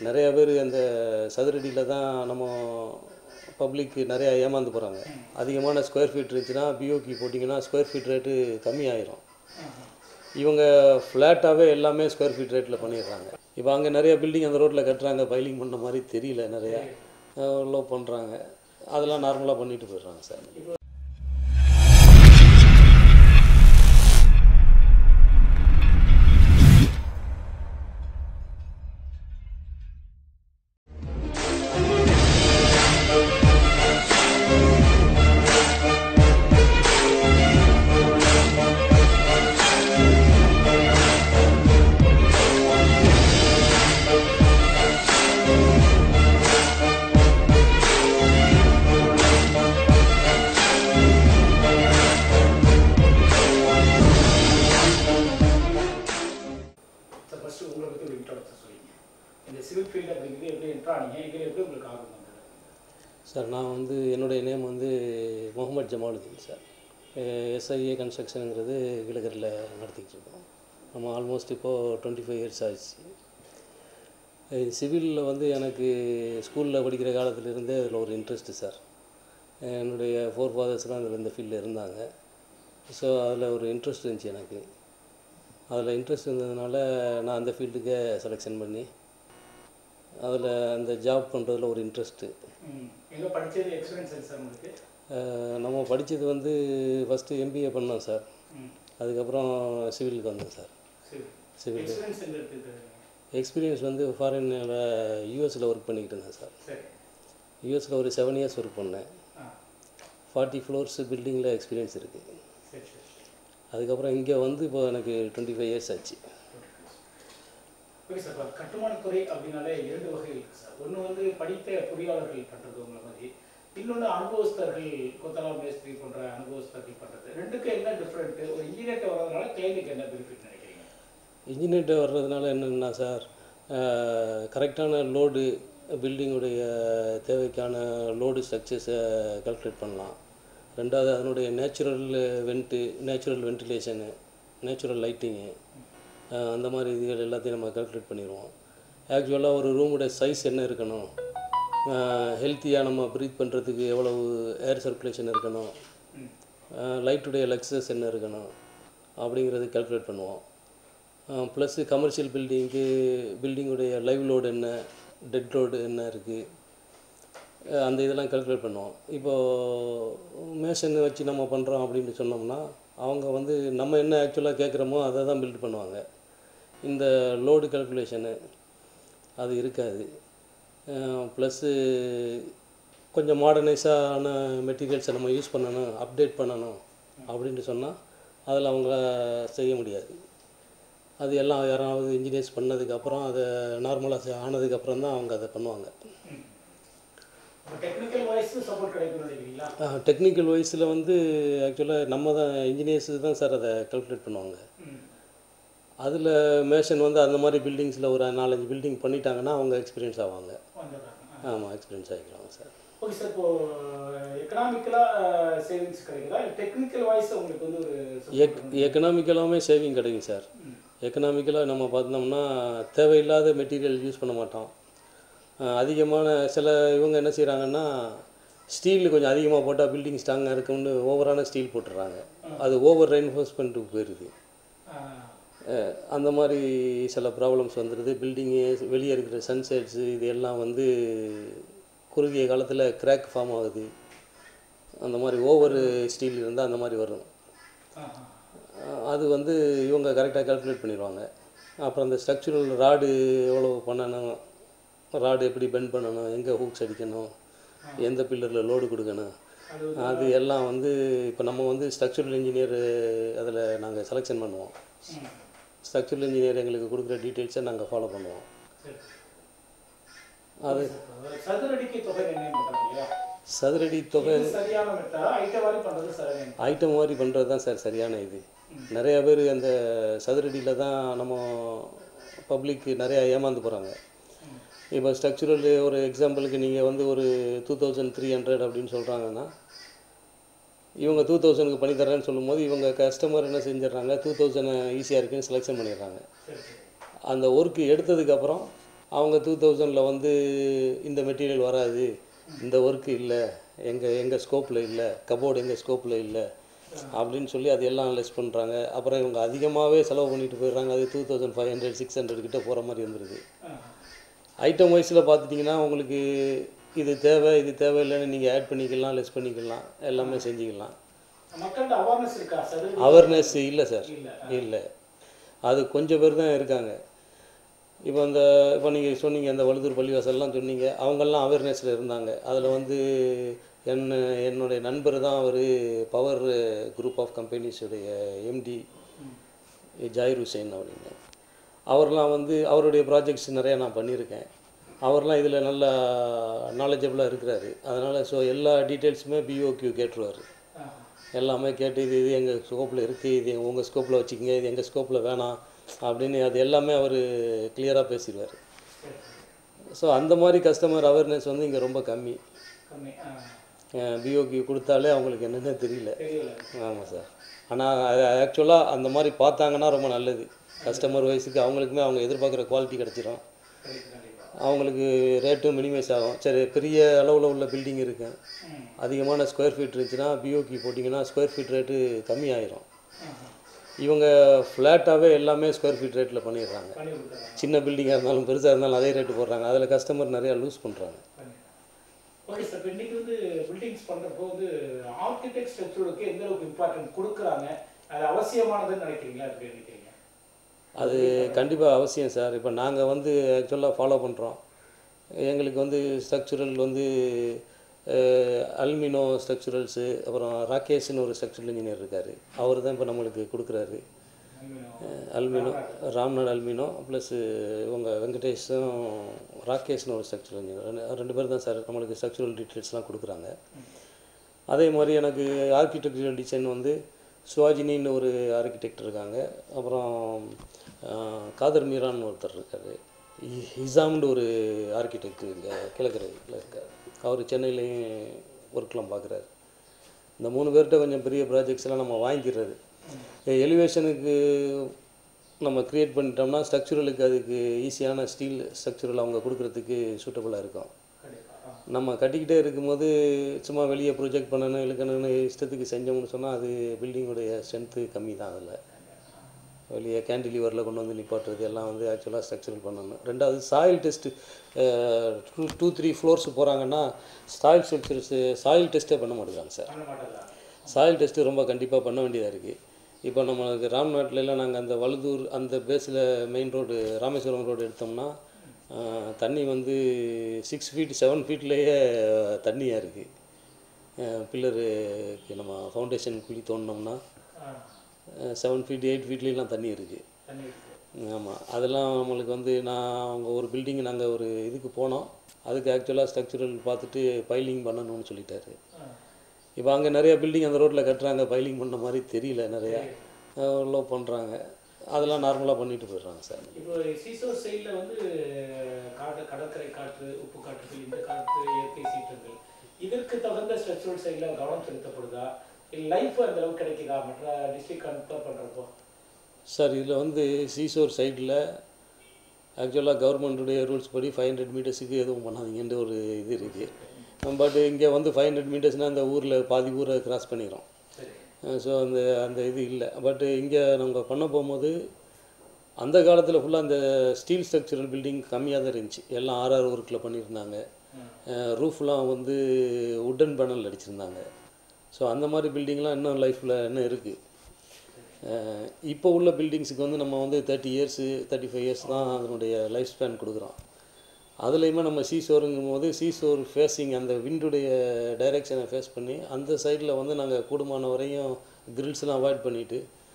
நிறைய பேர் அந்த சதுரடியில் தான் நம்ம பப்ளிக் நிறையா ஏமாந்து போகிறாங்க அதிகமான ஸ்கொயர் ஃபீட் இருந்துச்சுன்னா பிஓகி போட்டிங்கன்னா ஸ்கொயர் ஃபீட் ரேட்டு கம்மியாயிரும் இவங்க ஃப்ளாட்டாகவே எல்லாமே ஸ்கொயர் ஃபீட் ரேட்டில் பண்ணிடுறாங்க இப்போ அங்கே நிறைய பில்டிங் அந்த ரோட்டில் கட்டுறாங்க பைலிங் பண்ண மாதிரி தெரியல நிறையா லோ பண்ணுறாங்க அதெல்லாம் நார்மலாக பண்ணிட்டு போயிடுறாங்க சார் சார் ஃபஸ்ட்டு உங்களை பற்றி ஒரு இன்ட்ரோடக்ஷன் சொல்லிங்க இந்த சிவில் ஃபீல்டு அப்படிங்கிறது எப்படி என்ட்ரா ஆனீங்க இதில் எப்படி உங்களுக்கு ஆர்வம் வந்தது சார் நான் வந்து என்னுடைய நேம் வந்து முகமது ஜமாலுதீன் சார் எஸ்ஐஏ கன்ஸ்ட்ரக்ஷனுங்கிறது கிழக்கரில் நடத்திக்கிட்டு இருக்கோம் நம்ம ஆல்மோஸ்ட் இப்போது டுவெண்ட்டி ஃபைவ் இயர்ஸ் ஆயிடுச்சு சிவிலில் வந்து எனக்கு ஸ்கூலில் படிக்கிற காலத்துலேருந்தே அதில் ஒரு இன்ட்ரெஸ்ட்டு சார் என்னுடைய ஃபோர் ஃபாதர்ஸ்லாம் அதில் இந்த ஃபீல்டில் இருந்தாங்க ஸோ அதில் ஒரு இன்ட்ரெஸ்ட் இருந்துச்சு எனக்கு அதில் இன்ட்ரெஸ்ட் இருந்ததுனால நான் அந்த ஃபீல்டுக்கே செலெக்ஷன் பண்ணி அதில் அந்த ஜாப் பண்ணுறதுல ஒரு இன்ட்ரெஸ்ட்டு எங்கே படித்தது எக்ஸ்பீரியன்ஸ் இருக்கு சார் உங்களுக்கு அஹ் நம்ம படித்தது வந்து ஃபஸ்ட்டு எம்பிஏ பண்ணோம் சார் ம் அதுக்கப்புறம் சிவிலுக்கு வந்தோம் சார் சரி சிவில் எக்ஸ்பீரியன்ஸ் எங்கே இருக்குது எக்ஸ்பீரியன்ஸ் வந்து ஃபாரினில் யூஎஸில் ஒர்க் பண்ணிக்கிட்டு இருந்தேன் சார் சரி யூஎஸில் ஒரு செவன் இயர்ஸ் ஒர்க் பண்ணேன் ஆ ஃபார்ட்டி ஃப்ளோர்ஸ் பில்டிங்கில் எக்ஸ்பீரியன்ஸ் இருக்குது சரி சரி அதுக்கப்புறம் இங்கே வந்து இப்போ எனக்கு டுவெண்ட்டி ஃபைவ் இயர்ஸ் ஆச்சு ஓகே சார் இப்போ கட்டுமானத்துறை அப்படின்னாலே இரண்டு வகை இருக்குது சார் ஒன்று வந்து படித்த பொறியாளர்கள் பண்ணுறது உங்களை மாதிரி இன்னொன்று அனுபவஸ்தர்கள் கொத்தனார் மேஸ்திரி போன்ற அனுபவஸ்தர்கள் பண்ணுறது ரெண்டுக்கும் என்ன டிஃப்ரெண்ட்டு ஒரு இன்ஜினியர்கிட்ட வர்றதுனால கிளைண்ட்டுக்கு என்ன பெனிஃபிட் நினைக்கிறீங்க இன்ஜினியர்கிட்ட வர்றதுனால என்னென்னா சார் கரெக்டான லோடு பில்டிங்குடைய தேவைக்கான லோடு ஸ்ட்ரக்சர்ஸை கால்குலேட் பண்ணலாம் ரெண்டாவது அதனுடைய natural vent natural ventilation natural lighting அந்த மாதிரி இதுகள் எல்லாத்தையும் நம்ம கால்குலேட் பண்ணிடுவோம் ஆக்சுவலாக ஒரு ரூமுடைய சைஸ் என்ன இருக்கணும் ஹெல்த்தியாக நம்ம ப்ரீத் பண்ணுறதுக்கு எவ்வளவு ஏர் சர்க்குலேஷன் இருக்கணும் லைட்டுடைய லக்ஸஸ் என்ன இருக்கணும் அப்படிங்கிறது கால்குலேட் பண்ணுவோம் ப்ளஸ்ஸு கமர்ஷியல் பில்டிங்க்கு பில்டிங்குடைய லைவ் லோடு என்ன டெட் லோடு என்ன இருக்குது அந்த இதெல்லாம் கால்குலேட் பண்ணுவோம் இப்போது மேஷன் வச்சு நம்ம பண்ணுறோம் அப்படின்னு சொன்னோம்னா அவங்க வந்து நம்ம என்ன ஆக்சுவலாக கேட்குறோமோ அதை தான் பில்ட் பண்ணுவாங்க இந்த லோடு கால்குலேஷனு அது இருக்காது ப்ளஸ்ஸு கொஞ்சம் மாடர்னைஸான மெட்டீரியல்ஸை நம்ம யூஸ் பண்ணணும் அப்டேட் பண்ணணும் அப்படின்ட்டு சொன்னால் அதில் அவங்க செய்ய முடியாது அது எல்லாம் யாராவது இன்ஜினியர்ஸ் பண்ணதுக்கப்புறம் அதை நார்மலாக ஆனதுக்கப்புறம் தான் அவங்க அதை பண்ணுவாங்க இப்போ டெக்னிக்கல் வைஸ் சப்போர்ட் கிடைக்கும்னு நினைக்கிறீங்களா டெக்னிக்கல் வைஸில் வந்து ஆக்சுவலாக நம்ம தான் இன்ஜினியர்ஸ் தான் சார் அதை கால்குலேட் பண்ணுவாங்க ம் அதில் மேஷன் வந்து அந்த மாதிரி பில்டிங்ஸில் ஒரு நாலஞ்சு பில்டிங் பண்ணிட்டாங்கன்னா அவங்க எக்ஸ்பீரியன்ஸ் ஆவாங்க வந்துடுறாங்க ஆமாம் எக்ஸ்பீரியன்ஸ் ஆகிக்கிறாங்க சார் ஓகே சார் இப்போ எக்கனாமிக்கலாக சேவிங்ஸ் கிடைக்குதா டெக்னிக்கல் வைஸ் உங்களுக்கு வந்து ஒரு எக் எக்கனாமிக்கலாமே சேவிங் கிடைக்கும் சார் எக்கனாமிக்கலாக நம்ம பார்த்தோம்னா தேவையில்லாத மெட்டீரியல் யூஸ் பண்ண மாட்டோம் அஹ் அதிகமான சில இவங்க என்ன செய்கிறாங்கன்னா ஸ்டீல் கொஞ்சம் அதிகமாக போட்டால் பில்டிங் ஸ்ட்ராங்காக இருக்கும்னு ஓவரான ஸ்டீல் போட்டுடுறாங்க அது ஓவர் ரெயின்ஃபோர்ஸ்மெண்ட்டுக்கு போயிடுது அஹ் அந்த மாதிரி சில ப்ராப்ளம்ஸ் வந்துடுது பில்டிங்கு வெளியே இருக்கிற சன்செட்ஸு இது எல்லாம் வந்து குறுகிய காலத்தில் கிராக் ஃபார்ம் ஆகுது அந்த மாதிரி ஓவர் ஸ்டீல் இருந்தால் அந்த மாதிரி வரும் அஹ் அது வந்து இவங்க கரெக்டாக கால்குலேட் பண்ணிடுவாங்க அப்புறம் அந்த ஸ்ட்ரக்சுரல் ராடு எவ்வளோ பண்ணணும் ராடு எப்படி பெண்ட் பண்ணணும் எங்கே ஹூக்ஸ் அடிக்கணும் எந்த பில்லரில் லோடு கொடுக்கணும் அது எல்லாம் வந்து இப்போ நம்ம வந்து ஸ்ட்ரக்சரல் இன்ஜினியர் அதில் நாங்கள் செலெக்ஷன் பண்ணுவோம் ஸ்ட்ரக்சரல் இன்ஜினியர் எங்களுக்கு கொடுக்குற டீட்டெயில்ஸை நாங்கள் ஃபாலோ பண்ணுவோம் சரி அது சதுரடிக்கு தொகை நிர்ணயம் பண்ணுறது இல்லையா சதுரடி தொகை இது சரியான மெத்தடா ஐட்டம் மாதிரி பண்ணுறது சரியான ஐட்டம் மாதிரி பண்ணுறது தான் சார் சரியான இது நிறைய பேர் அந்த சதுரடியில் தான் நம்ம பப்ளிக் நிறையா ஏமாந்து போகிறாங்க இப்போ ஸ்ட்ரக்சுரல் ஒரு எக்ஸாம்பிளுக்கு நீங்கள் வந்து ஒரு டூ தௌசண்ட் த்ரீ ஹண்ட்ரட் அப்படின்னு சொல்கிறாங்கன்னா இவங்க டூ தௌசண்ட்க்கு பண்ணி தரேன்னு சொல்லும்போது இவங்க கஸ்டமர் என்ன செஞ்சிடறாங்க டூ தௌசண்ட் ஈஸியாக இருக்குன்னு செலெக்ஷன் பண்ணிடுறாங்க சரி சரி அந்த ஒர்க்கு எடுத்ததுக்கப்புறம் அவங்க டூ தௌசண்டில் வந்து இந்த மெட்டீரியல் வராது இந்த ஒர்க்கு இல்லை எங்கள் எங்கள் ஸ்கோப்பில் இல்லை கபோர்டு எங்கள் ஸ்கோப்பில் இல்லை அப்படின்னு சொல்லி அது எல்லாம் லெஸ் பண்ணுறாங்க அப்புறம் இவங்க அதிகமாகவே செலவு பண்ணிட்டு போயிடுறாங்க அது two thousand five hundred six hundred கிட்ட போகிற மாதிரி வந்துருது ஐட்டம் வைஸில் பார்த்துட்டிங்கன்னா உங்களுக்கு இது தேவை இது தேவையில்லைன்னு நீங்கள் ஆட் பண்ணிக்கலாம் லெஸ் பண்ணிக்கலாம் எல்லாமே செஞ்சுக்கலாம் மக்கள்கிட்ட அவேர்னஸ் இருக்கா சதுர அவேர்னஸ் இல்லை சார் இல்லை இல்லை அது கொஞ்சம் பேர் தான் இருக்காங்க இப்போ அந்த இப்போ நீங்கள் சொன்னீங்க அந்த வழுதூர் பள்ளிவாசல்லாம் சொன்னீங்க அவங்கெல்லாம் அவேர்னஸில் இருந்தாங்க அதில் வந்து என்ன என்னுடைய நண்பர் தான் அவர் பவர் குரூப் ஆஃப் கம்பெனிஸுடைய எம்டி ஜாயிர் ஹுசைன் அப்படின்னு அவர்லாம் வந்து அவருடைய ப்ராஜெக்ட்ஸ் நிறையா நான் பண்ணியிருக்கேன் அவர்லாம் இதில் நல்லா நாலேஜபிளாக இருக்கிறாரு அதனால் ஸோ எல்லா டீட்டெயில்ஸுமே பிஓக்யூ கேட்டுருவார் எல்லாமே கேட்டு இது இது எங்கள் ஸ்கோப்பில் இருக்குது இது உங்கள் ஸ்கோப்பில் வச்சுக்கோங்க இது எங்கள் ஸ்கோப்பில் வேணாம் அப்படின்னு அது எல்லாமே அவர் கிளியராக பேசிடுவார் ஸோ அந்த மாதிரி கஸ்டமர் அவேர்னஸ் வந்து இங்கே ரொம்ப கம்மி கம்மி ஆ. பிஓக்கு கொடுத்தாலே அவங்களுக்கு என்னென்ன தெரியல தெரியல ஆமாம் சார் ஆனால் அது ஆக்சுவலாக அந்த மாதிரி பார்த்தாங்கன்னா ரொம்ப நல்லது கஸ்டமர் வைஸுக்கு அவங்களுக்குமே அவங்க எதிர்பார்க்குற குவாலிட்டி கிடச்சிரும் கண்டிப்பா, கண்டிப்பா. அவங்களுக்கு ரேட்டும் மினிமைஸ் ஆகும் சரி பெரிய அளவில் உள்ள பில்டிங் இருக்கு ம். அதிகமான ஸ்கொயர் ஃபீட் இருந்துச்சுன்னா பிஓகி போட்டிங்கன்னா ஸ்கொயர் ஃபீட் ரேட்டு கம்மியாயிரும் ஆஹா. இவங்க ஃப்ளாட்டாகவே எல்லாமே ஸ்கொயர் ஃபீட் ரேட்டில் பண்ணிடுறாங்க பண்ணி கொடுத்துறாங்க சின்ன பில்டிங்காக இருந்தாலும் பெருசாக இருந்தாலும் அதே ரேட்டு போடுறாங்க அதில் கஸ்டமர் நிறையா லூஸ் பண்ணுறாங்க ஓகே சார் இப்போ இன்னைக்கு வந்து பில்டிங்ஸ் பண்ணுறப்போ வந்து ஆர்கிடெக்ட் ஸ்ட்ரக்சருக்கு எந்த அளவுக்கு இம்பார்ட்டன்ட் கொடுக்குறாங்க அது அவசியமானதுன்னு நினைக்கிறீங்களா எப்படி நினைக்கிறீங்க அது கண்டிப்பாக அவசியம் சார் இப்போ நாங்கள் வந்து ஆக்சுவலாக ஃபாலோ பண்ணுறோம் எங்களுக்கு வந்து ஸ்ட்ரக்சுரல் வந்து அல்மினோ ஸ்ட்ரக்சுரல்ஸு அப்புறம் ராகேஷ்னு ஒரு ஸ்ட்ரக்சரல் இன்ஜினியர் இருக்கார் அவர் தான் இப்போ நம்மளுக்கு கொடுக்குறாரு அல்மினோ ராம்நாத் அல்மினோ ப்ளஸ் இவங்க வெங்கடேஷும் ராகேஷ்னு ஒரு ஸ்ட்ரக்சரல் இன்ஜினியர் ரெண்டு ரெண்டு பேர் தான் சார் நம்மளுக்கு ஸ்ட்ரக்சுரல் டீட்டெயில்ஸ்லாம் கொடுக்குறாங்க அதே மாதிரி எனக்கு ஆர்கிடெக்சரல் டிசைன் வந்து சுவாஜினின்னு ஒரு ஆர்கிடெக்ட் இருக்காங்க அப்புறம் ஆஹ், காதர் மீரான்னு ஒருத்தர் இருக்கார் ஹிசாம்னு ஒரு ஆர்கிடெக்ட் இங்கே கிழக்கரையில் இருக்கார் அவர் சென்னையிலையும் ஒர்க்லாம் பார்க்குறாரு இந்த மூணு பேர்கிட்ட கொஞ்சம் பெரிய ப்ராஜெக்ட்ஸ் எல்லாம் நம்ம வாங்கிக்கிறது எலிவேஷனுக்கு நம்ம க்ரியேட் பண்ணிட்டோம்னா ஸ்ட்ரக்சுரலுக்கு அதுக்கு ஈஸியான ஸ்டீல் ஸ்ட்ரக்சுரல் அவங்க கொடுக்குறதுக்கு சூட்டபுளாக இருக்கும் கண்டிப்பா ஆ. நம்ம கட்டிக்கிட்டே இருக்கும்போது சும்மா வெளியே ப்ரொஜெக்ட் பண்ணணும் இழுக்கணும்னு இஷ்டத்துக்கு செஞ்சோம்னு சொன்னால் அது பில்டிங்குடைய ஸ்ட்ரென்த்து கம்மி தான் அதில் வெளியே கேண்டிலிவரில் கொண்டு வந்து நிப்பாட்டுறது எல்லாம் வந்து ஆக்சுவலாக ஸ்ட்ரக்சரல் பண்ணணும் ரெண்டாவது soil test two two three floors போகிறாங்கன்னா சாயில் ஸ்ட்ரக்சர்ஸு சாயில் டெஸ்ட்டே பண்ண மாட்டேங்கிறாங்க சார் பண்ண மாட்டேங்கிறாங்க சாயில் டெஸ்ட்டு ரொம்ப கண்டிப்பாக பண்ண வேண்டியதாக இருக்குது இப்போ நம்மளுக்கு ராம்நாட்டிலலாம் நாங்கள் அந்த வழுதூர் அந்த பேஸில் மெயின் ரோடு ராமேஸ்வரம் ரோடு எடுத்தோம்னா ஆஹ், தண்ணி வந்து சிக்ஸ் ஃபீட் செவன் ஃபீட்லேயே தண்ணியாக இருக்குது பில்லருக்கு நம்ம ஃபவுண்டேஷன் குழி தோண்டினோம்னா ஆ. செவன் ஃபீட் எயிட் ஃபீட்லேலாம் தண்ணி இருக்குது தண்ணி இருக்கு ஆமாம் அதெல்லாம் நம்மளுக்கு வந்து நான் அவங்க ஒரு பில்டிங் நாங்கள் ஒரு இதுக்கு போனோம் அதுக்கு ஆக்சுவலாக ஸ்ட்ரக்சரல் பார்த்துட்டு பைலிங் பண்ணணும்னு சொல்லிட்டாரு ஆ. இப்போ அங்கே நிறைய பில்டிங் அந்த ரோட்டில் கட்டுறாங்க பைலிங் பண்ண மாதிரி தெரியல நிறையா லோ பண்ணுறாங்க அதெல்லாம் நார்மலாக பண்ணிட்டு போயிடுறாங்க சார் இப்போ சீசோர் சைடில் வந்து காடு கடற்கரை காற்று உப்பு காற்றுகள் இந்த காற்று இயற்கை சீற்றங்கள் இதற்கு தகுந்த ஸ்ட்ரக்சரல் சைடில் கவனம் செலுத்தப்படுதா லைஃப் அந்த அளவுக்கு கிடைக்குதா மற்ற டிஸ்ட்ரிக்ட் கம்பேர் பண்ணுறப்போ சார் இதில் வந்து சீசோர் சைடில் ஆக்சுவலாக கவர்மெண்ட்டுடைய ரூல்ஸ் படி ஃபைவ் ஹண்ட்ரட் மீட்டர்ஸுக்கு எதுவும் பண்ணாதீங்கன்ற ஒரு இது இருக்குது பட் இங்கே வந்து ஃபைவ் ஹண்ட்ரட் மீட்டர்ஸ்னால் அந்த ஊரில் பாதி ஊரை கிராஸ் பண்ணிடும் சரி ஸோ அந்த அந்த இது இல்லை பட் இங்கே நம்ம பண்ண போகும்போது அந்த காலத்தில் ஃபுல்லாக அந்த ஸ்டீல் ஸ்ட்ரக்சரல் பில்டிங் கம்மியாக தான் இருந்துச்சு எல்லாம் ஆர்ஆர் ஒர்க்கில் பண்ணியிருந்தாங்க ரூஃப்லாம் வந்து உட்டன் பேனல் அடிச்சிருந்தாங்க ஸோ அந்த மாதிரி பில்டிங்லாம் இன்னும் லைஃப்பில் இன்னும் இருக்குது இப்போ உள்ள பில்டிங்ஸுக்கு வந்து நம்ம வந்து thirty years thirty five years தான் அதனுடைய லைஃப் ஸ்பேன் கொடுக்குறோம் அதுலேயுமே நம்ம சீசோருங்கும் போது சீசோர் ஃபேஸிங் அந்த விண்டுடைய டைரெக்ஷனை ஃபேஸ் பண்ணி அந்த சைடில் வந்து நாங்கள் கூடுமான வரையும் கிரில்ஸ்லாம் அவாய்ட் பண்ணிவிட்டு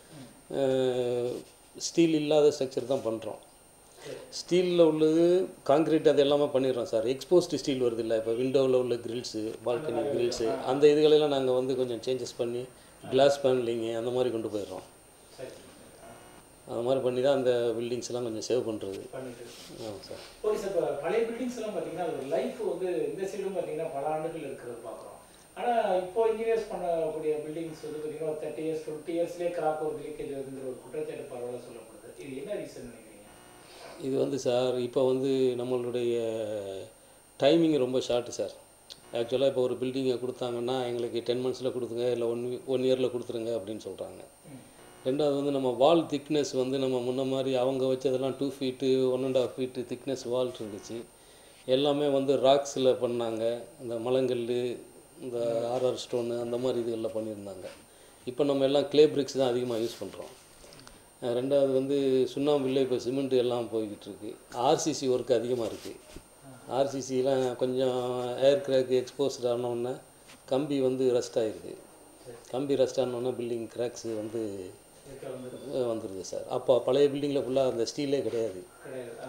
ஸ்டீல் இல்லாத ஸ்ட்ரக்சர் தான் பண்ணுறோம் ஸ்டீலில் உள்ளது காங்கிரீட் அது எல்லாமே பண்ணிடுறோம் சார் எக்ஸ்போஸ்டு ஸ்டீல் வருது இல்லை இப்போ விண்டோவில் உள்ள கிரில்ஸு பால்கனி கிரில்ஸு அந்த இதுகளெல்லாம் நாங்கள் வந்து கொஞ்சம் சேஞ்சஸ் பண்ணி கிளாஸ் பேனலிங்கு அந்த மாதிரி கொண்டு போயிடுறோம் சரி அந்த மாதிரி பண்ணி தான் அந்த பில்டிங்ஸ் எல்லாம் கொஞ்சம் சேவ் பண்ணுறது பண்ணிட்டு ஆமாம் சார் ஓகே சார் இப்போ பழைய பில்டிங்ஸ் எல்லாம் பார்த்தீங்கன்னா அது லைஃப் வந்து இந்த சைடும் பார்த்தீங்கன்னா பல ஆண்டுகள் இருக்கிறது பார்க்குறோம் ஆனால் இப்போ இன்ஜினியர்ஸ் பண்ணக்கூடிய பில்டிங்ஸ் வந்து பார்த்தீங்கன்னா ஒரு தேர்ட்டி இயர்ஸ் டுவெண்ட்டி இயர்ஸ்லேயே கிராக் ஒரு லீக்கேஜ் வருதுங்கிற ஒரு குற்றச்சாட்டு பரவாயில்ல சொல்லப்படுது இது என்ன ரீசன் நினைக்கிறீங்க இது வந்து சார் இப்போ வந்து நம்மளுடைய டைமிங் ரொம்ப ஷார்ட்டு சார் ஆக்சுவலாக இப்போ ஒரு பில்டிங்கை கொடுத்தாங்கன்னா எங்களுக்கு டென் மந்த்ஸில் கொடுத்துங்க இல்லை ஒன் ஒன் இயரில் கொடுத்துருங்க அப்படின்னு சொல்கிறாங்க ரெண்டாவது வந்து நம்ம வால் திக்னஸ் வந்து நம்ம முன்ன மாதிரி அவங்க வச்சதெல்லாம் two feet one and half feet thickness wall இருந்துச்சு எல்லாமே வந்து ராக்ஸில் பண்ணாங்க இந்த மலங்கல் இந்த ஆர்ஆர் ஸ்டோனு அந்த மாதிரி இதுகளில் பண்ணியிருந்தாங்க இப்போ நம்ம எல்லாம் க்ளே பிரிக்ஸ் தான் அதிகமாக யூஸ் பண்ணுறோம் ரெண்டாவது வந்து சுண்ணாம்பில்லை இப்போ சிமெண்ட் எல்லாம் போய்கிட்டு இருக்கு ஆர்சிசி ஒர்க் அதிகமாக இருக்குது ஆர்சிசிலாம் கொஞ்சம் ஏர் கிராக் எக்ஸ்போஸ்ட் ஆனோடனே கம்பி வந்து ரஸ்ட் ஆகிருக்கு கம்பி ரஸ்ட் ஆனோடனே பில்டிங் கிராக்ஸ் வந்து இருக்க வந்து அஹ், வந்துடுது சார் அப்போ பழைய பில்டிங்கில் ஃபுல்லாக அந்த ஸ்டீலே கிடையாது கிடையாது ஆ.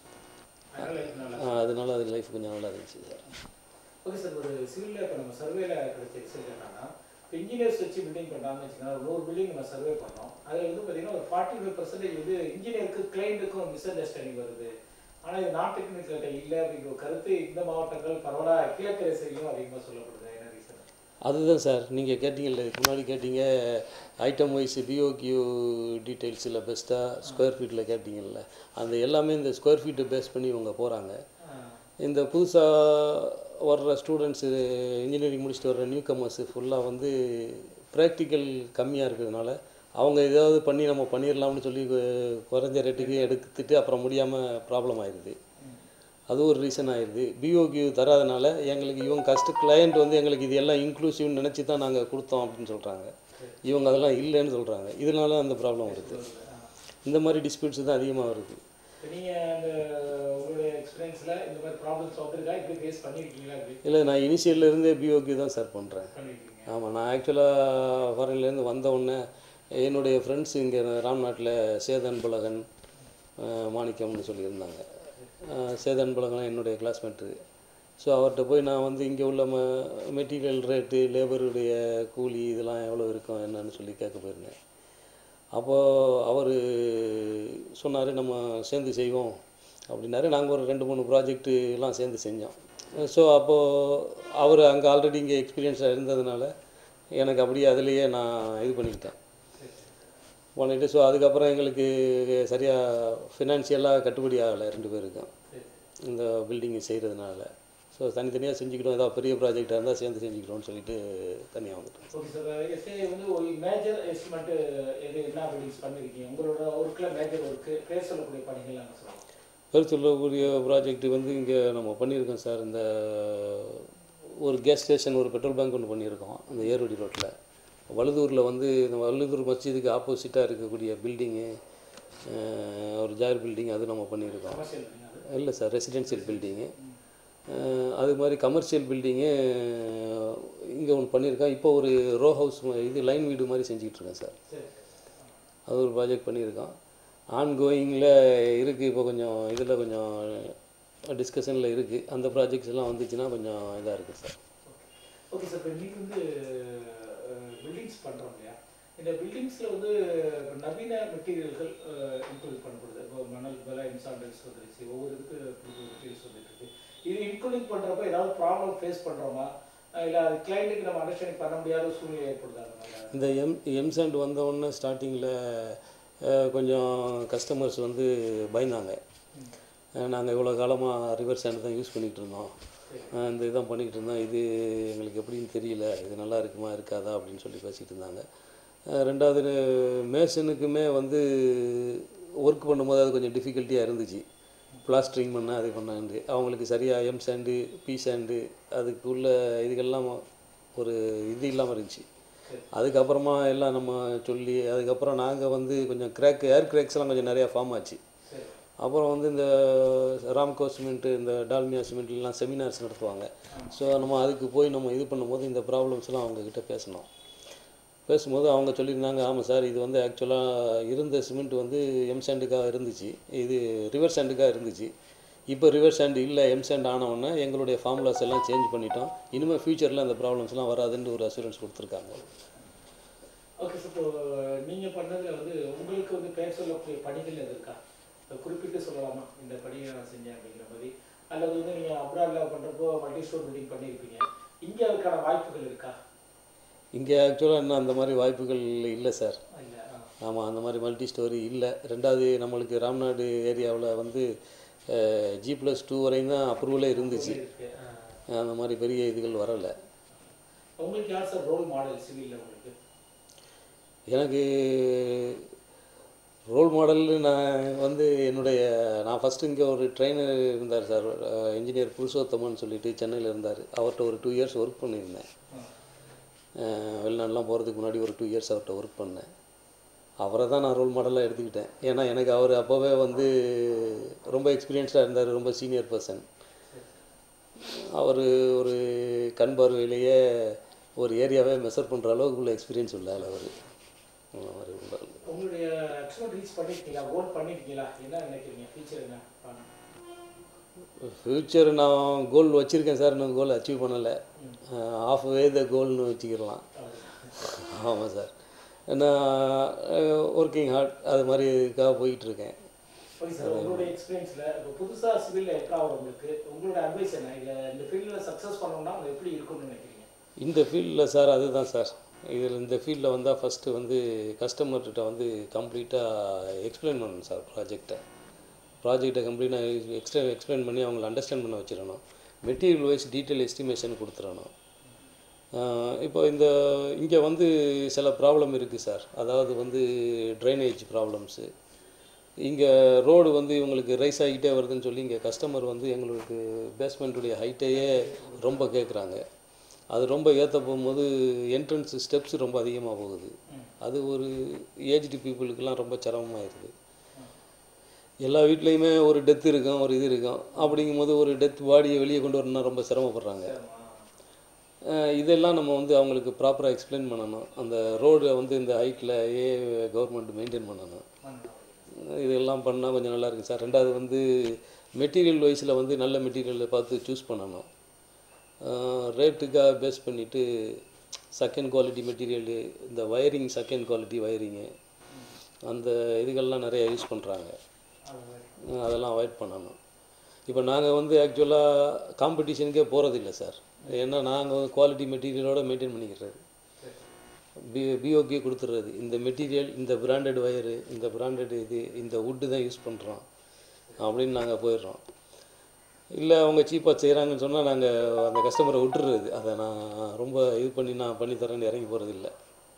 அதனால இதனால அஹ், அதனால அது லைஃப் கொஞ்சம் நல்லா இருந்துச்சு சார் ஓகே சார் ஒரு சிவிலில் இப்போ நம்ம சர்வேல கிடைச்ச ரிசல்ட் என்னன்னா இப்போ இன்ஜினியர்ஸ் வச்சு பில்டிங் பண்ணுறாங்கன்னு வச்சுக்கோங்க ஒரு நூறு பில்டிங் நம்ம சர்வே பண்ணோம் அதில் வந்து பார்த்தீங்கன்னா ஒரு ஃபார்ட்டி ஃபைவ் பர்சன்டேஜ் வந்து இன்ஜினியருக்கு கிளைண்ட்டுக்கும் மிஸ் அண்டர்ஸ்டாண்டிங் வருது ஆனால் இது நான் டெக்னிக்கல் இல்லை அப்படிங்கிற ஒரு கருத்து இந்த மாவட்டங்கள் பரவலாக கிழக்கு சைட்லையும் அதிகமாக சொல்லப்படுது என்ன ரீசன் அதுதான் சார் நீங்கள் கேட்டீங்கல்ல இதுக்கு முன்னாடி கேட்டீங்க ஐட்டம் வைஸ் பிஓக்யூ டீட்டெயில்ஸில் பெஸ்ட்டாக ஸ்கொயர் ஃபீட்டில் கேட்டீங்கல்ல அந்த எல்லாமே இந்த ஸ்கொயர் ஃபீட்டை பேஸ் பண்ணி இவங்க போகிறாங்க இந்த புதுசாக வர்ற ஸ்டூடெண்ட்ஸு இன்ஜினியரிங் முடிச்சுட்டு வர்ற நியூ கமர்ஸு ஃபுல்லாக வந்து ப்ராக்டிக்கல் கம்மியாக இருக்கிறதுனால அவங்க ஏதாவது பண்ணி நம்ம பண்ணிடலாம்னு சொல்லி கு- குறைஞ்ச ரேட்டுக்கு எடுத்துட்டு அப்புறம் முடியாமல் ப்ராப்ளம் ஆயிடுது அது ஒரு ரீசன் ஆயிடுது பிஓக்யூ தராதனால எங்களுக்கு இவங்க கஷ்ட கிளையண்ட் வந்து எங்களுக்கு இது எல்லாம் இன்க்ளூசிவ்னு நினச்சி தான் நாங்கள் கொடுத்தோம் அப்படின்னு சொல்கிறாங்க இவங்க அதெல்லாம் இல்லைன்னு சொல்கிறாங்க இதனால அந்த ப்ராப்ளம் வருது இந்த மாதிரி டிஸ்பியூட்ஸ் தான் அதிகமாக வருது இப்போ நீங்கள் அந்த உங்களுடைய எக்ஸ்பீரியன்ஸில் இந்த மாதிரி ப்ராப்ளம்ஸ் வந்திருக்கா இப்படி ஃபேஸ் பண்ணியிருக்கீங்களா இப்படி இல்லை நான் இனிஷியல்ல இருந்தே பிஓக்யூ தான் சார் பண்ணுறேன் பண்ணியிருக்கீங்க ஆமாம் நான் ஆக்சுவலாக ஃபாரின்லேருந்து வந்த உடனே என்னுடைய ஃப்ரெண்ட்ஸ் இங்கே ராம்நாட்டில் சேதன் பலகன் அஹ், மாணிக்கம்னு சொல்லியிருந்தாங்க அஹ், சேதன் பலகன் என்னுடைய கிளாஸ்மேட்டு ஸோ அவர்கிட்ட போய் நான் வந்து இங்கே உள்ள ம மெட்டீரியல் ரேட்டு லேபருடைய கூலி இதெல்லாம் எவ்வளோ இருக்கும் என்னன்னு சொல்லி கேட்க போயிருந்தேன் அப்போது அவர் சொன்னார் நம்ம சேர்ந்து செய்வோம் அப்படின்னாரு நாங்கள் ஒரு ரெண்டு மூணு ப்ராஜெக்ட்டு எல்லாம் சேர்ந்து செஞ்சோம் ஸோ அப்போது அவர் அங்கே ஆல்ரெடி இங்கே எக்ஸ்பீரியன்ஸாக இருந்ததுனால எனக்கு அப்படியே அதுலேயே நான் இது பண்ணிக்கிட்டேன் பண்ணிட்டு ஸோ அதுக்கப்புறம் எங்களுக்கு சரியாக ஃபினான்ஷியலாக கட்டுப்படி ஆகலை ரெண்டு பேருக்கும் இந்த பில்டிங்கை செய்கிறதுனால ஸோ தனித்தனியாக செஞ்சுக்கிட்டோம் ஏதாவது பெரிய ப்ராஜெக்டாக இருந்தால் சேர்ந்து செஞ்சுக்கிட்டோம்னு சொல்லிட்டு தனியாக வந்துட்டோம் ஓகே சார் எஸ்ஏ வந்து ஒரு மேஜர் எஸ்டிமேட் எது என்ன பில்டிங்ஸ் பண்ணியிருக்கீங்க உங்களோட ஒர்க்கில் மேஜர் ஒர்க்கு பேர் சொல்லக்கூடிய பணிகள் என்ன சொல்லுவாங்க பேர் சொல்லக்கூடிய ப்ராஜெக்ட் வந்து இங்கே நம்ம பண்ணியிருக்கோம் சார் இந்த ஒரு கேஸ் ஸ்டேஷன் ஒரு பெட்ரோல் பேங்க் ஒன்று பண்ணியிருக்கோம் இந்த ஏர்வடி ரோட்டில் வழுதூரில் வந்து இந்த வழுதூர் மஸ்ஜிதுக்கு ஆப்போசிட்டாக இருக்கக்கூடிய பில்டிங்கு ஒரு ஜாயர் பில்டிங் அது நம்ம பண்ணியிருக்கோம் கமர்ஷியல் அது இல்லை சார் ரெசிடென்ஷியல் பில்டிங்கு அது மாதிரி கமர்ஷியல் பில்டிங்கு இங்கே ஒன்று பண்ணியிருக்கோம் இப்போ ஒரு ரோ ஹவுஸ் இது லைன் வீடு மாதிரி செஞ்சுக்கிட்டு இருக்கேன் சார் சரி அது ஒரு ப்ராஜெக்ட் பண்ணியிருக்கோம் ஆன் கோயிங்கில் இருக்குது இப்போ கொஞ்சம் இதில் கொஞ்சம் டிஸ்கஷனில் இருக்குது அந்த ப்ராஜெக்ட்ஸ் எல்லாம் வந்துச்சுன்னா கொஞ்சம் இதாக இருக்குது சார் ஓகே சார் இப்போ இன்னைக்கு வந்து பில்டிங்ஸ் பண்ணுறோம் இல்லையா இந்த பில்டிங்ஸில் வந்து இப்ப நவீன மெட்டீரியல்கள் இன்க்ளூட் பண்ணப்படுது இப்போ மணல் பல இன்சாண்டல்ஸ் வந்துருச்சு ஒவ்வொரு இதுக்கு புது மெட்டீரியல்ஸ் வந்துட்டு இருக்கு இது இன்க்ளூடிங் பண்ணுறப்ப ஏதாவது ப்ராப்ளம் ஃபேஸ் பண்ணுறோமா இல்லை அது கிளைண்ட்டுக்கு நம்ம அண்டர்ஸ்டாண்டிங் பண்ண முடியாத சூழ்நிலை ஏற்படுதா அதனால இந்த எம் எம்சாண்ட் வந்த உடனே ஸ்டார்டிங்கில் கொஞ்சம் கஸ்டமர்ஸ் வந்து பயந்தாங்க நாங்கள் இவ்வளோ காலமாக ரிவர் சாண்ட் தான் யூஸ் பண்ணிகிட்டு இருந்தோம் அஹ் இந்த இதான் பண்ணிக்கிட்டு இருந்தோம் இது எங்களுக்கு எப்படின்னு தெரியல இது நல்லா இருக்குமா இருக்காதா அப்படின்னு சொல்லி பேசிகிட்டு இருந்தாங்க அஹ் ரெண்டாவது மேசனுக்குமே வந்து ஒர்க் பண்ணும்போது அது கொஞ்சம் டிஃபிகல்ட்டியாக இருந்துச்சு பிளாஸ்டரிங் பண்ண அது பண்ணாண்டு அவங்களுக்கு சரியாக எம் சாண்டு பி சாண்டு அதுக்குள்ள இதுக்கெல்லாம் ஒரு இது இல்லாமல் இருந்துச்சு அதுக்கப்புறமா எல்லாம் நம்ம சொல்லி அதுக்கப்புறம் நாங்கள் வந்து கொஞ்சம் கிராக் ஏர் கிராக்ஸ்லாம் கொஞ்சம் நிறையா ஃபார்ம் ஆச்சு சரி அப்புறம் வந்து இந்த ராம்கோ சிமெண்ட்டு இந்த டால்மியா சிமெண்ட்லாம் செமினார்ஸ் நடத்துவாங்க ஸோ நம்ம அதுக்கு போய் நம்ம இது பண்ணும்போது இந்த ப்ராப்ளம்ஸ்லாம் அவங்கக்கிட்ட பேசணும் பேசும்போது அவங்க சொல்லியிருந்தாங்க ஆமாம் சார் இது வந்து ஆக்சுவலாக இருந்த சிமெண்ட் வந்து எம் சாண்டுக்காக இருந்துச்சு இது ரிவர் சாண்டுக்காக இருந்துச்சு இப்போ ரிவர் சாண்டு இல்லை எம் சாண்ட் ஆனவுடனே எங்களுடைய ஃபார்முலாஸ் எல்லாம் சேஞ்ச் பண்ணிட்டோம் இனிமேல் ஃப்யூச்சரில் அந்த ப்ராப்ளம்ஸ்லாம் வராதுன்னு ஒரு அசூரன்ஸ் கொடுத்துருக்காங்க ஓகே சார் இப்போ நீங்கள் பண்ணதில் வந்து உங்களுக்கு வந்து பெயர் சொல்லக்கூடிய பணிகள் எது இருக்கா இப்போ குறிப்பிட்டு சொல்லலாமா இந்த பணியை நான் செஞ்சேன் அப்படிங்கிற மாதிரி அல்லது வந்து நீங்கள் அப்ராடில் பண்ணுறப்போ மல்டி ஸ்டோர் பில்டிங் பண்ணியிருப்பீங்க இங்கே அதுக்கான வாய்ப்புகள் இருக்கா இங்கே ஆக்சுவலாக இன்னும் அந்த மாதிரி வாய்ப்புகள் இல்லை சார் இல்லை ஆமாம் அந்த மாதிரி மல்டி ஸ்டோரி இல்லை ரெண்டாவது நம்மளுக்கு ராம்நாடு ஏரியாவில் வந்து ஜி ப்ளஸ் டூ வரையும் தான் அப்ரூவலே இருந்துச்சு இருக்கு ஆ. அந்த மாதிரி பெரிய இதுகள் வரலை உங்களுக்கு யார் சார் ரோல் மாடல் சிவில்ல உங்களுக்கு எனக்கு ரோல் மாடல்னு நான் வந்து என்னுடைய நான் ஃபஸ்ட்டு இங்கே ஒரு ட்ரெயினர் இருந்தார் சார் இன்ஜினியர் புருஷோத்தமன் சொல்லிட்டு சென்னையில் இருந்தார் அவர்கிட்ட ஒரு டூ இயர்ஸ் ஒர்க் பண்ணியிருந்தேன் ஆ. அஹ் வெளிநாடுலாம் போகிறதுக்கு முன்னாடி ஒரு டூ இயர்ஸ் அவர்கிட்ட ஒர்க் பண்ணேன் அவரை தான் நான் ரோல் மாடலாக எடுத்துக்கிட்டேன் ஏன்னா எனக்கு அவர் அப்போவே வந்து ரொம்ப எக்ஸ்பீரியன்ஸ்டாக இருந்தார் ரொம்ப சீனியர் பர்சன் அவர் ஒரு கண் பார்வையிலேயே ஒரு ஏரியாவே மெஷர் பண்ணுற அளவுக்கு உள்ள எக்ஸ்பீரியன்ஸ் உள்ள ஆள் அவர் அந்த மாதிரி உள்ள ஆள். உங்களுடைய ஆக்சுவலாக ரீச் பண்ணிருக்கீங்களா கோல் பண்ணிருக்கீங்களா என்ன நினைக்கிறீங்க ஃபியூச்சர் என்ன ஃப்யூச்சர் நான் கோல் வச்சுருக்கேன் சார் இன்னும் கோல் அச்சீவ் பண்ணலை ஆஃப் வே த கோல்னு வச்சுக்கிடலாம் ஆமாம் சார் நான் ஒர்க்கிங் ஹார்ட் அது மாதிரி இதுக்காக போயிட்டுருக்கேன் ஓகே சார் உங்களுடைய எக்ஸ்பீரியன்ஸில் இப்போ புதுசாக சிவில் எட்டாவது உங்களுக்கு உங்களோட அட்வைஸ் என்ன இல்லை இந்த ஃபீல்டில் சக்ஸஸ் பண்ணணும்னா அவங்க எப்படி இருக்கும்னு நினைக்கிறீங்க இந்த ஃபீல்டில் சார் அதுதான் சார் இதில் இந்த ஃபீல்டில் வந்தால் ஃபஸ்ட்டு வந்து கஸ்டமர்கிட்ட வந்து கம்ப்ளீட்டாக எக்ஸ்பிளைன் பண்ணணும் சார் ப்ராஜெக்டை ப்ராஜெக்டை கம்ப்ளீட்டாக எக்ஸ்ட்ரா எக்ஸ்பிளைன் பண்ணி அவங்கள அண்டர்ஸ்டாண்ட் பண்ண வச்சிடணும் மெட்டீரியல் வைஸ் டீட்டெயில் எஸ்டிமேஷன் கொடுத்துடணும் ஆஹ் இப்போ இந்த இங்கே வந்து சில ப்ராப்ளம் இருக்குது சார் அதாவது வந்து ட்ரைனேஜ் ப்ராப்ளம்ஸு இங்கே ரோடு வந்து இவங்களுக்கு ரைஸ் ஆகிட்டே வருதுன்னு சொல்லி இங்கே கஸ்டமர் வந்து எங்களுக்கு பேஸ்மெண்ட்டுடைய ஹைட்டையே ரொம்ப கேட்குறாங்க அது ரொம்ப ஏற்ற போகும்போது என்ட்ரன்ஸ் ஸ்டெப்ஸ் ரொம்ப அதிகமாக போகுது அது ஒரு ஏஜ்டு பீப்புளுக்கெல்லாம் ரொம்ப சிரமமாயிருது எல்லா வீட்லேயுமே ஒரு டெத் இருக்கும் ஒரு இது இருக்கும் அப்படிங்கும்போது ஒரு டெத் பாடியை வெளியே கொண்டு வரணும்னா ரொம்ப சிரமப்படுறாங்க அஹ் இதெல்லாம் நம்ம வந்து அவங்களுக்கு ப்ராப்பராக எக்ஸ்பிளைன் பண்ணணும் அந்த ரோடை வந்து இந்த ஹைட்டில் ஏ கவர்மெண்ட் மெயின்டைன் பண்ணணும் இதெல்லாம் பண்ணால் கொஞ்சம் நல்லா இருக்கும் சார் ரெண்டாவது வந்து மெட்டீரியல் வைஸில் வந்து நல்ல மெட்டீரியலை பார்த்து சூஸ் பண்ணணும் ரேட்டுக்காக பேஸ் பண்ணிவிட்டு செகண்ட் குவாலிட்டி மெட்டீரியலு இந்த வயரிங் செகண்ட் குவாலிட்டி வயரிங்கு அந்த இதுகள்லாம் நிறைய யூஸ் பண்ணுறாங்க அதெல்லாம் அவாய்ட் பண்ணணும் இப்போ நாங்கள் வந்து ஆக்சுவலாக காம்படிஷனுக்கே போகிறதில்ல சார் ஏன்னா நாங்கள் குவாலிட்டி மெட்டீரியலோட மெயின்டைன் பண்ணிக்கிறது பி பிஓகே கொடுத்துட்றது இந்த மெட்டீரியல் இந்த பிராண்டட் ஒயரு இந்த பிராண்டட் இது இந்த வுட்டு தான் யூஸ் பண்ணுறோம் அப்படின்னு நாங்கள் போயிடுறோம் இல்லை அவங்க சீப்பாக செய்கிறாங்கன்னு சொன்னால் நாங்கள் அந்த கஸ்டமரை விட்டுறது அதை நான் ரொம்ப இது பண்ணி நான் பண்ணி தரேன்னு இறங்கி போகிறது இல்லை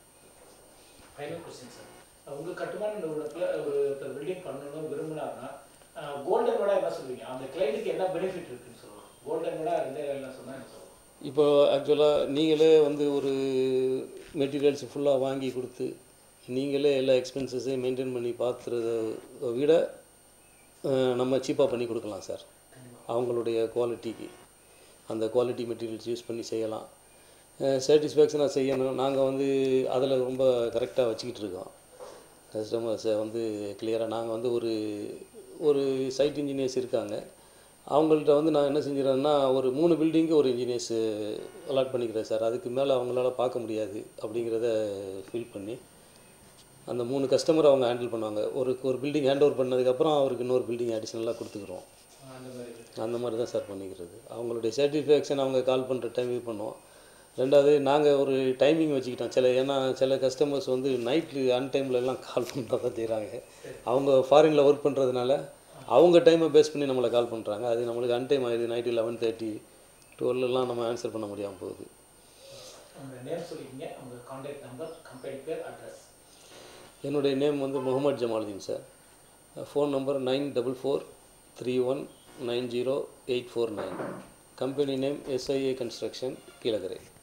ஃபைனல் கொஸ்டின் சார் உங்கள் கட்டுமான நிறுவனத்தில் ஒரு ஒருத்தர் பில்டிங் பண்ணணும்னு விரும்பினாருன்னா கோல்டன் விட என்ன சொல்லுவீங்க அந்த கிளைண்ட்டுக்கு என்ன பெனிஃபிட் இருக்குன்னு சொல்லுவாங்க கோல்டன் விட ரெண்டே என்ன சொன்னால் என்ன சொல்லுவாங்க இப்போ ஆக்சுவலாக நீங்களே வந்து ஒரு மெட்டீரியல்ஸ் ஃபுல்லாக வாங்கி கொடுத்து நீங்களே எல்லா எக்ஸ்பென்சஸையும் மெயின்டைன் பண்ணி பார்த்துறத விட அஹ், நம்ம சீப்பாக பண்ணி கொடுக்கலாம் சார் அவங்களுடைய குவாலிட்டிக்கு அந்த குவாலிட்டி மெட்டீரியல்ஸ் யூஸ் பண்ணி செய்யலாம் சாட்டிஸ்ஃபேக்ஷனாக செய்யணும் நாங்கள் வந்து அதில் ரொம்ப கரெக்டாக வச்சுக்கிட்டு இருக்கோம் கஸ்டமர்ஸை வந்து கிளியராக நாங்கள் வந்து ஒரு ஒரு சைட் இன்ஜினியர்ஸ் இருக்காங்க அவங்கள்ட்ட வந்து நான் என்ன செஞ்சிடறேன்னா ஒரு மூணு பில்டிங்கு ஒரு இன்ஜினியர்ஸ் அலாட் பண்ணிக்கிறேன் சார் அதுக்கு மேலே அவங்களால பார்க்க முடியாது அப்படிங்கிறத ஃபீல் பண்ணி அந்த மூணு கஸ்டமர் அவங்க ஹேண்டில் பண்ணுவாங்க ஒரு ஒரு பில்டிங் ஹேண்ட் ஓவர் பண்ணதுக்கப்புறம் அவருக்கு இன்னொரு பில்டிங் அடிஷ்னலாக கொடுத்துக்குறோம் அந்த மாதிரி அந்த மாதிரி தான் சார் பண்ணிக்கிறது அவங்களுடைய சாட்டிஸ்ஃபேக்ஷன் அவங்க கால் பண்ணுற டைம் இது பண்ணுவோம் ரெண்டாவது நாங்கள் ஒரு டைமிங் வச்சுக்கிட்டோம் சில ஏன்னா சில கஸ்டமர்ஸ் வந்து நைட்டு அன்டைம்ல எல்லாம் கால் பண்ணுறத தான் செய்கிறாங்க அவங்க ஃபாரினில் ஒர்க் பண்ணுறதுனால அவங்க டைமை பேஸ் பண்ணி நம்மளை கால் பண்ணுறாங்க அது நம்மளுக்கு அன்டைம் ஆயிடுது நைட்டு லெவன் தேர்ட்டி டுவெல்லாம் நம்ம ஆன்சர் பண்ண முடியாமல் போகுது உங்கள் நேம் சொல்லிக்கிங்க உங்கள் கான்டாக்ட் நம்பர் கம்பெனி பேர் அட்ரஸ் என்னுடைய நேம் வந்து Mohammed Jamaluddin sir phone number nine double four three one nine zero eight four nine company name SIA construction கீழகரை